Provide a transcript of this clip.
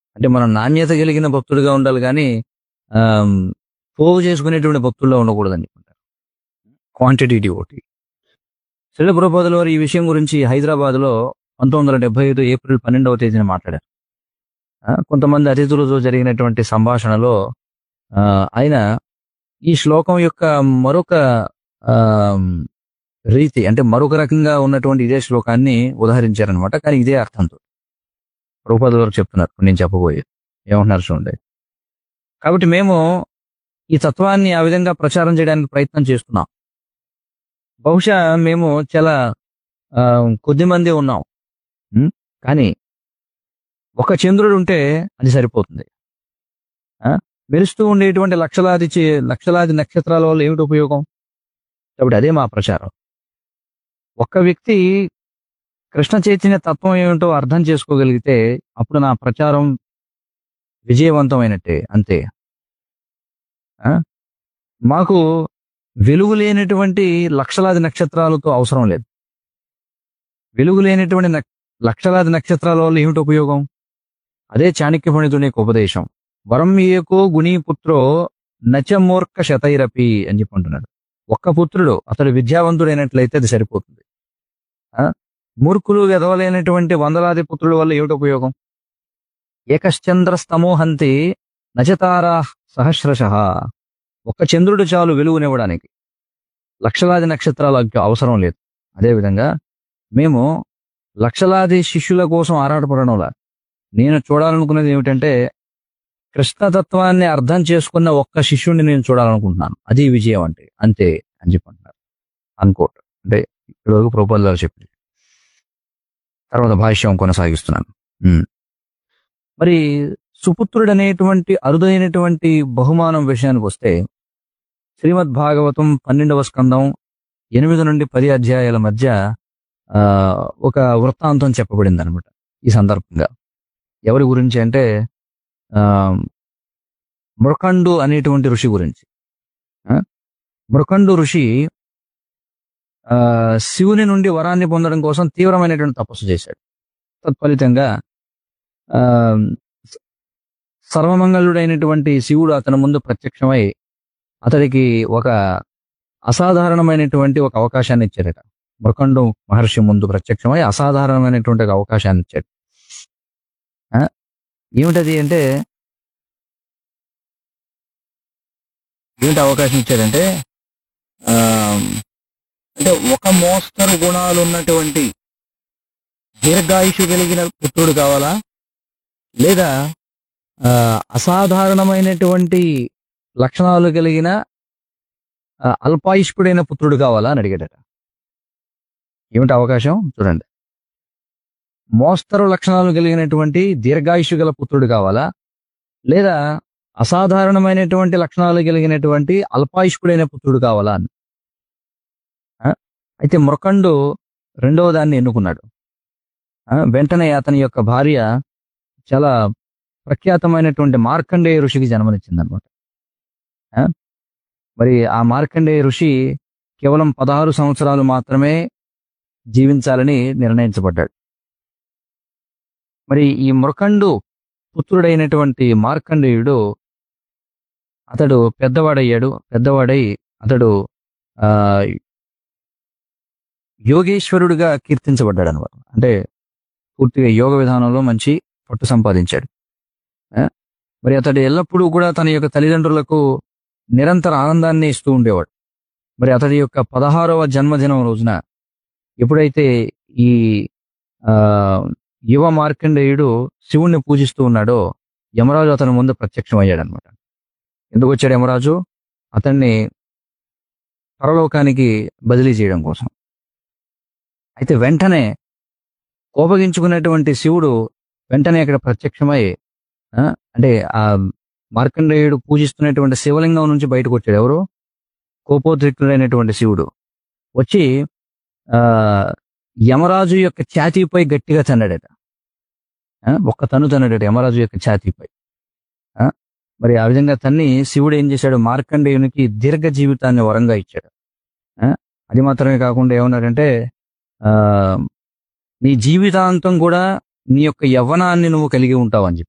అంటే మనం నాణ్యత కలిగిన భక్తుడిగా ఉండాలి కానీ ఆమ్, పోగు చేసుకునేటువంటి భక్తుల్లో ఉండకూడదని చెప్తారు క్వాంటిటీ డివోటీ శ్రీల పురపాదుల వారు ఈ విషయం గురించి హైదరాబాద్ లో పంతొమ్మిది వందల డెబ్బై ఐదు ఏప్రిల్ పన్నెండవ తేదీన మాట్లాడారు ఆ, కొంతమంది అతిథులతో జరిగినటువంటి సంభాషణలో ఆ, ఆయన ఈ శ్లోకం యొక్క మరొక ఆమ్, రీతి అంటే మరొక రకంగా ఉన్నటువంటి ఇదే శ్లోకాన్ని ఉదాహరించారనమాట కానీ ఇదే అర్థంతో రూపాయల వరకు చెప్తున్నారు నేను చెప్పబోయేది ఏమంటున్నారు చూడండి కాబట్టి మేము ఈ తత్వాన్ని ఆ విధంగా ప్రచారం చేయడానికి ప్రయత్నం చేస్తున్నాం బహుశా మేము చాలా ఆ, కొద్ది మంది ఉన్నాం ఉం? కానీ ఒక చంద్రుడు ఉంటే అది సరిపోతుంది ఆ? మెరుస్తూ ఉండేటువంటి లక్షలాది చే- లక్షలాది నక్షత్రాల వల్ల ఏమిటి ఉపయోగం కాబట్టి అదే మా ప్రచారం ఒక్క వ్యక్తి కృష్ణ చైతన్య తత్వం ఏమిటో అర్థం చేసుకోగలిగితే అప్పుడు నా ప్రచారం విజయవంతమైనట్టే అంతే ఆ? మాకు వెలుగు లేనటువంటి లక్షలాది నక్షత్రాలతో అవసరం లేదు వెలుగు లేనటువంటి నక్- లక్షలాది నక్షత్రాల వల్ల ఏమిటి ఉపయోగం అదే చాణక్య పండితుని యొక్క ఉపదేశం వరం ఏకో గుణీపుత్రో నచమూర్ఖ శతైరపి అని చెప్పి అంటున్నాడు ఒక్క పుత్రుడు అతడు విద్యావంతుడైనట్లయితే అది సరిపోతుంది ఆ? మూర్ఖులు ఎదవలేనటువంటి వందలాది పుత్రుల వల్ల ఏమిటి ఉపయోగం ఏకశ్చంద్ర స్తమోహంతి నచతారా సహస్రశ ఒక్క చంద్రుడు చాలు వెలుగునివ్వడానికి లక్షలాది నక్షత్రాలకు అవసరం లేదు అదేవిధంగా మేము లక్షలాది శిష్యుల కోసం ఆరాటపడడంలా నేను చూడాలనుకున్నది ఏమిటంటే కృష్ణతత్వాన్ని అర్థం చేసుకున్న ఒక్క శిష్యుడిని నేను చూడాలనుకుంటున్నాను అది విజయం అంటే అంతే అని చెప్పి అంటున్నారు అనుకోట్ అంటే ఇక్కడ వరకు ప్రపోజల్ చెప్పింది తర్వాత భాష్యం కొనసాగిస్తున్నాను ఉమ్. మరి సుపుత్రుడు అనేటువంటి అరుదైనటువంటి బహుమానం విషయానికి వస్తే శ్రీమద్ భాగవతం పన్నెండవ స్కందం ఎనిమిది నుండి పది అధ్యాయాల మధ్య ఆ, ఒక వృత్తాంతం చెప్పబడింది అనమాట ఈ సందర్భంగా ఎవరి గురించి అంటే ఆ, మృకండు అనేటువంటి ఋషి గురించి ఆ, మృకండు ఋషి ఆ, శివుని నుండి వరాన్ని పొందడం కోసం తీవ్రమైనటువంటి తపస్సు చేశాడు తత్ఫలితంగా ఆ, స- సర్వమంగళుడైనటువంటి శివుడు అతని ముందు ప్రత్యక్షమై అతడికి ఒక అసాధారణమైనటువంటి ఒక అవకాశాన్ని ఇచ్చారట మృకండు మహర్షి ముందు ప్రత్యక్షమై అసాధారణమైనటువంటి ఒక అవకాశాన్ని ఇచ్చాడు ఆ? ఏమిటది అంటే ఏమిటి అవకాశం ఇచ్చాడంటే ఆ, అంటే ఒక మోస్తరు గుణాలు ఉన్నటువంటి దీర్ఘాయుషు కలిగిన పుత్రుడు కావాలా లేదా ఆ, అసాధారణమైనటువంటి లక్షణాలు కలిగిన ఆ, అల్పాయుష్కుడైన పుత్రుడు కావాలా అని అడిగాడట ఏమిటి అవకాశం చూడండి మోస్తరు లక్షణాలు కలిగినటువంటి దీర్ఘాయుషు గల పుత్రుడు కావాలా లేదా అసాధారణమైనటువంటి లక్షణాలు కలిగినటువంటి అల్పాయుష్కుడైన పుత్రుడు కావాలా అని ఆ? అయితే మృకండు రెండవ దాన్ని ఎన్నుకున్నాడు ఆ, వెంటనే అతని యొక్క భార్య చాలా ప్రఖ్యాతమైనటువంటి మార్కండేయ ఋషికి జన్మనిచ్చింది అనమాట మరి ఆ మార్కండేయ ఋషి కేవలం పదహారు సంవత్సరాలు మాత్రమే జీవించాలని నిర్ణయించబడ్డాడు మరి ఈ మృకండు పుత్రుడైనటువంటి మార్కండేయుడు అతడు పెద్దవాడయ్యాడు పెద్దవాడై అతడు ఆ యోగేశ్వరుడిగా కీర్తించబడ్డాడు అనమాట అంటే పూర్తిగా యోగ విధానంలో మంచి పట్టు సంపాదించాడు ఆ? మరి అతడు ఎల్లప్పుడూ కూడా తన యొక్క తల్లిదండ్రులకు నిరంతర ఆనందాన్ని ఇస్తూ ఉండేవాడు మరి అతడి యొక్క పదహారవ జన్మదినం రోజున ఎప్పుడైతే ఈ ఆ యువ మార్కండేయుడు శివుణ్ణి పూజిస్తూ ఉన్నాడో యమరాజు అతని ముందు ప్రత్యక్షమయ్యాడు అనమాట ఎందుకు వచ్చాడు యమరాజు అతన్ని పరలోకానికి బదిలీ చేయడం కోసం అయితే వెంటనే కోపగించుకున్నటువంటి శివుడు వెంటనే అక్కడ ప్రత్యక్షమై ఆ, అంటే ఆ మార్కండేయుడు పూజిస్తున్నటువంటి శివలింగం నుంచి బయటకు వచ్చాడు ఎవరు కోపోద్రిక్తుడైనటువంటి శివుడు వచ్చి ఆ యమరాజు యొక్క ఛాతీపై గట్టిగా తన్నాడట ఆ, ఒక్క తను తన్నాడట యమరాజు యొక్క ఛాతీపై ఆ, మరి ఆ విధంగా తన్ని శివుడు ఏం చేశాడు మార్కండేయునికి దీర్ఘ జీవితాన్ని వరంగా ఇచ్చాడు ఆ, అది మాత్రమే కాకుండా ఏమన్నాడంటే ఆ నీ జీవితాంతం కూడా నీ యొక్క యవ్వనాన్ని నువ్వు కలిగి ఉంటావు అని చెప్పి